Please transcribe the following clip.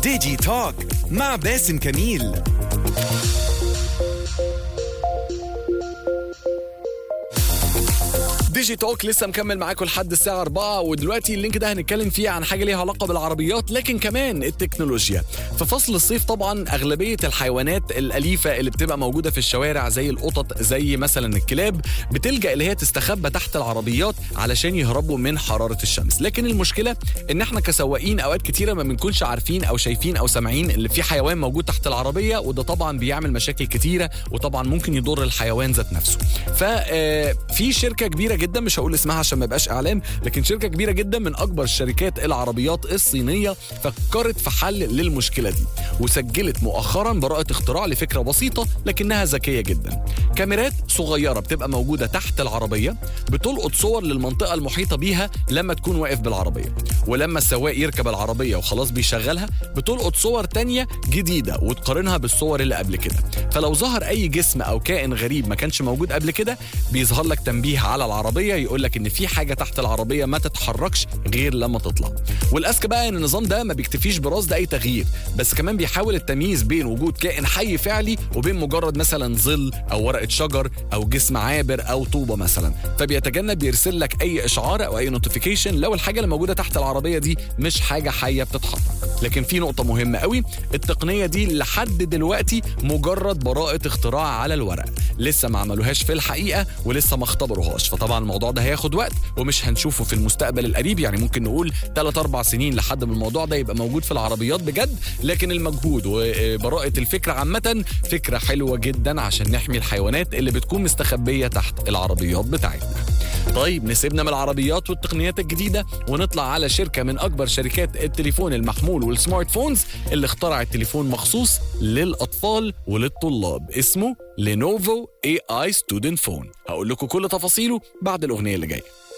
ديجي توك مع باسم كميل ديجي توك لسه مكمل معاكم لحد الساعة 4 ودلوقتي اللينك ده هنتكلم فيه عن حاجة ليها علاقة بالعربيات لكن كمان التكنولوجيا. في فصل الصيف طبعا أغلبية الحيوانات الأليفة اللي بتبقى موجودة في الشوارع زي القطط زي مثلا الكلاب بتلجأ اللي هي تستخبى تحت العربيات علشان يهربوا من حرارة الشمس، لكن المشكلة إن احنا كسواقين أوقات كتيرة ما بنكونش عارفين أو شايفين أو سامعين اللي في حيوان موجود تحت العربية وده طبعا بيعمل مشاكل كتيرة وطبعا ممكن يضر الحيوان ذات نفسه. ففي شركة كبيرة جدا مش هقول اسمها عشان ما يبقاش اعلام لكن شركه كبيره جدا من اكبر شركات العربيات الصينيه فكرت في حل للمشكله دي وسجلت مؤخرا براءه اختراع لفكره بسيطه لكنها ذكيه جدا كاميرات صغيره بتبقى موجوده تحت العربيه بتلقط صور للمنطقه المحيطه بيها لما تكون واقف بالعربيه ولما السواق يركب العربيه وخلاص بيشغلها بتلقط صور تانية جديده وتقارنها بالصور اللي قبل كده فلو ظهر اي جسم او كائن غريب ما كانش موجود قبل كده بيظهر لك تنبيه على العربيه يقول لك ان في حاجه تحت العربيه ما تتحركش غير لما تطلع والاذكى بقى ان النظام ده ما بيكتفيش برصد اي تغيير بس كمان بيحاول التمييز بين وجود كائن حي فعلي وبين مجرد مثلا ظل او ورقه شجر او جسم عابر او طوبه مثلا فبيتجنب يرسل لك اي اشعار او اي نوتيفيكيشن لو الحاجه اللي موجوده تحت العربيه دي مش حاجه حيه بتتحرك لكن في نقطة مهمة قوي التقنية دي لحد دلوقتي مجرد براءة اختراع على الورق لسه ما عملوهاش في الحقيقة ولسه ما اختبروهاش فطبعا الموضوع ده هياخد وقت ومش هنشوفه في المستقبل القريب يعني ممكن نقول 3 4 سنين لحد ما الموضوع ده يبقى موجود في العربيات بجد لكن المجهود وبراءة الفكرة عامة فكرة حلوة جدا عشان نحمي الحيوانات اللي بتكون مستخبية تحت العربيات بتاعتنا طيب نسيبنا من العربيات والتقنيات الجديدة ونطلع على شركة من أكبر شركات التليفون المحمول والسمارت فونز اللي اخترعت تليفون مخصوص للأطفال وللطلاب اسمه لينوفو اي اي ستودنت فون هقول لكم كل تفاصيله بعد الأغنية اللي جاية